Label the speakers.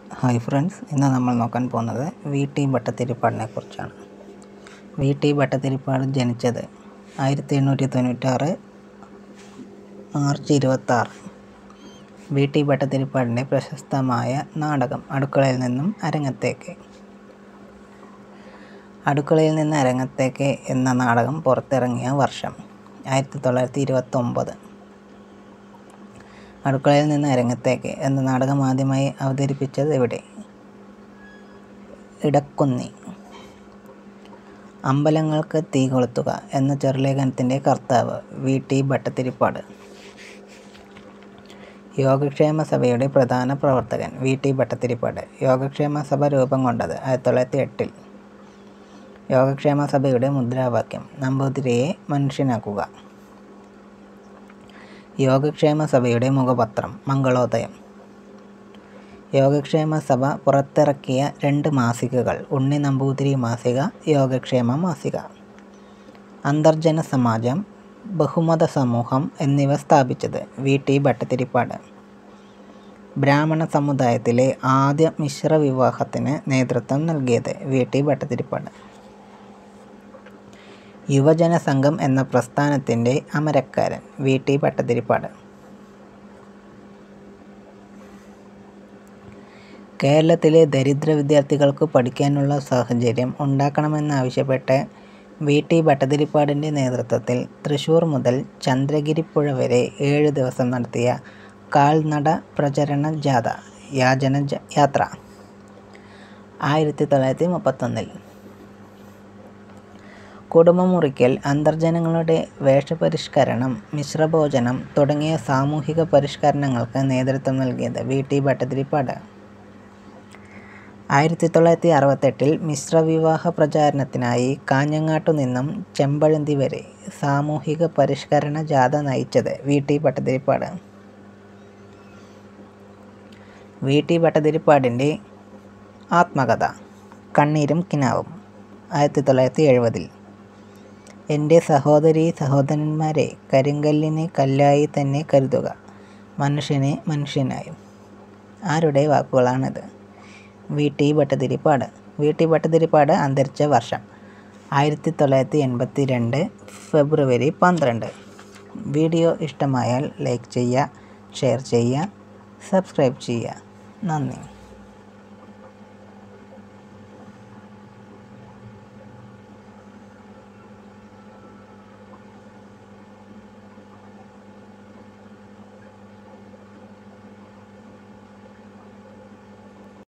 Speaker 1: hi friends ഇന്ന് നമ്മൾ നോക്കാൻ പോകുന്നത് വി ടി ഭട്ടതിരിപ്പാടിനെ കുറിച്ചാണ് വി ടി ഭട്ടതിരിപ്പാട് ജനിച്ചത് ആയിരത്തി എണ്ണൂറ്റി തൊണ്ണൂറ്റാറ് മാർച്ച് ഇരുപത്താറ് വി ടി ഭട്ടതിരിപ്പാടിൻ്റെ പ്രശസ്തമായ നാടകം അടുക്കളയിൽ നിന്നും അരങ്ങത്തേക്ക് അടുക്കളയിൽ നിന്ന് അരങ്ങത്തേക്ക് എന്ന നാടകം പുറത്തിറങ്ങിയ വർഷം ആയിരത്തി തൊള്ളായിരത്തി ഇരുപത്തൊമ്പത് അടുക്കളയിൽ നിന്ന് അരങ്ങത്തേക്ക് എന്ന നാടകം ആദ്യമായി അവതരിപ്പിച്ചത് എവിടെ ഇടക്കുന്നി അമ്പലങ്ങൾക്ക് തീ കൊളുത്തുക എന്ന ചെറുലേഖനത്തിൻ്റെ കർത്താവ് വി ടി ഭട്ടതിരിപ്പാട് യോഗക്ഷേമ സഭയുടെ പ്രധാന പ്രവർത്തകൻ വി ടി ഭട്ടതിരിപ്പാട് യോഗക്ഷേമ സഭ രൂപം കൊണ്ടത് ആയിരത്തി തൊള്ളായിരത്തി എട്ടിൽ യോഗക്ഷേമ സഭയുടെ മുദ്രാവാക്യം നമ്പൂതിരിയെ മനുഷ്യനാക്കുക യോഗക്ഷേമ സഭയുടെ മുഖപത്രം മംഗളോദയം യോഗക്ഷേമ സഭ പുറത്തിറക്കിയ രണ്ട് മാസികകൾ ഉണ്ണി നമ്പൂതിരി മാസിക യോഗക്ഷേമ മാസിക അന്തർജന സമാജം ബഹുമത സമൂഹം എന്നിവ സ്ഥാപിച്ചത് വി ടി ഭട്ടതിരിപ്പാട് ബ്രാഹ്മണ സമുദായത്തിലെ ആദ്യ മിശ്ര വിവാഹത്തിന് നേതൃത്വം നൽകിയത് വി ടി ഭട്ടതിരിപ്പാട് യുവജന സംഘം എന്ന പ്രസ്ഥാനത്തിൻ്റെ അമരക്കാരൻ വി ടി ഭട്ടതിരിപ്പാട് കേരളത്തിലെ ദരിദ്ര വിദ്യാർത്ഥികൾക്ക് പഠിക്കാനുള്ള സാഹചര്യം ഉണ്ടാക്കണമെന്നാവശ്യപ്പെട്ട് വി ടി ഭട്ടതിരിപ്പാടിൻ്റെ നേതൃത്വത്തിൽ തൃശ്ശൂർ മുതൽ ചന്ദ്രഗിരിപ്പുഴ വരെ ഏഴ് ദിവസം നടത്തിയ കാൽനട പ്രചരണ ജാഥ യാചന ജ- യാത്ര ആയിരത്തി തൊള്ളായിരത്തി മുപ്പത്തൊന്നിൽ കുടുംബമുറിക്കൽ അന്തർജനങ്ങളുടെ വേഷപരിഷ്കരണം മിശ്രഭോജനം തുടങ്ങിയ സാമൂഹിക പരിഷ്കരണങ്ങൾക്ക് നേതൃത്വം നൽകിയത് വി ടി ഭട്ടതിരിപ്പാട് ആയിരത്തി തൊള്ളായിരത്തി അറുപത്തെട്ടിൽ മിശ്രവിവാഹ പ്രചാരണത്തിനായി കാഞ്ഞങ്ങാട്ടു നിന്നും ചെമ്പഴന്തി വരെ സാമൂഹിക പരിഷ്കരണ ജാഥ നയിച്ചത് V T Bhattathiripad V T ഭട്ടതിരിപ്പാടിൻ്റെ ആത്മകഥ കണ്ണീരും കിനാവും ആയിരത്തി തൊള്ളായിരത്തി എഴുപതിൽ എൻ്റെ സഹോദരി സഹോദരന്മാരെ കരിങ്കല്ലിനെ കല്ലായി തന്നെ കരുതുക മനുഷ്യനെ മനുഷ്യനായും ആരുടെ വാക്കുകളാണിത് V T Bhattathiripad V T Bhattathiripad അന്തരിച്ച വർഷം ആയിരത്തി തൊള്ളായിരത്തി എൺപത്തി രണ്ട് ഫെബ്രുവരി പന്ത്രണ്ട് വീഡിയോ ഇഷ്ടമായാൽ ലൈക്ക് ചെയ്യുക ഷെയർ ചെയ്യുക സബ്സ്ക്രൈബ് ചെയ്യുക നന്ദി